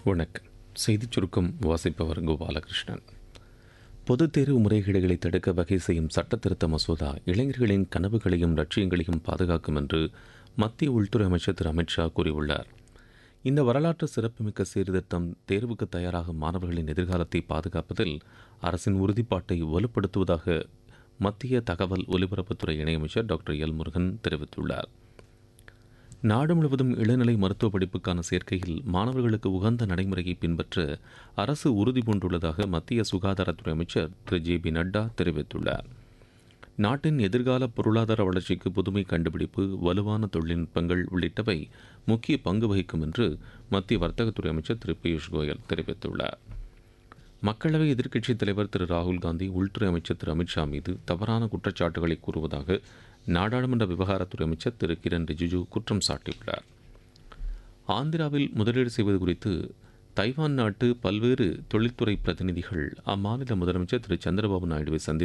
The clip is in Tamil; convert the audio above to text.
வணக்கம் செய்திச் சுருக்கம் வாசிப்பவர் கோபாலகிருஷ்ணன் பொதுத் தேர்வு முறைகேடுகளை தடுக்க வகை செய்யும் சட்ட திருத்த மசோதா இளைஞர்களின் கனவுகளையும் லட்சியங்களையும் பாதுகாக்கும் என்று மத்திய உள்துறை அமைச்சர் திரு அமித்ஷா கூறியுள்ளார் இந்த வரலாற்று சிறப்புமிக்க சீர்திருத்தம் தேர்வுக்கு தயாராகும் மாணவர்களின் எதிர்காலத்தை பாதுகாப்பதில் அரசின் உறுதிப்பாட்டை வலுப்படுத்துவதாக மத்திய தகவல் ஒலிபரப்புத்துறை இணையமைச்சர் டாக்டர் எல் முருகன் தெரிவித்துள்ளார் நாடு முழுவதும் இளநிலை மருத்துவ படிப்புக்கான சேர்க்கையில் மாணவர்களுக்கு உகந்த நடைமுறையை பின்பற்ற அரசு உறுதி பூண்டுள்ளதாக மத்திய சுகாதாரத்துறை அமைச்சர் திரு ஜே பி நட்டா தெரிவித்துள்ளார் நாட்டின் எதிர்கால பொருளாதார வளர்ச்சிக்கு புதுமை கண்டுபிடிப்பு வலுவான தொழில்நுட்பங்கள் உள்ளிட்டவை முக்கிய பங்கு வகிக்கும் என்று மத்திய வர்த்தகத்துறை அமைச்சர் திரு பியூஷ் கோயல் தெரிவித்துள்ளார் மக்களவை எதிர்க்கட்சித் தலைவர் திரு ராகுல் காந்தி உள்துறை அமைச்சர் திரு அமித்ஷா மீது தவறான குற்றச்சாட்டுகளை கூறுவதாக நாடாளுமன்ற விவகாரத்துறை அமைச்சர் திரு கிரண் ரிஜிஜு குற்றம் சாட்டியுள்ளார் ஆந்திராவில் முதலீடு செய்வது குறித்து தைவான் நாட்டு பல்வேறு தொழில்துறை பிரதிநிதிகள் அம்மாநில முதலமைச்சர் திரு சந்திரபாபு நாயுடுவை சந்தித்து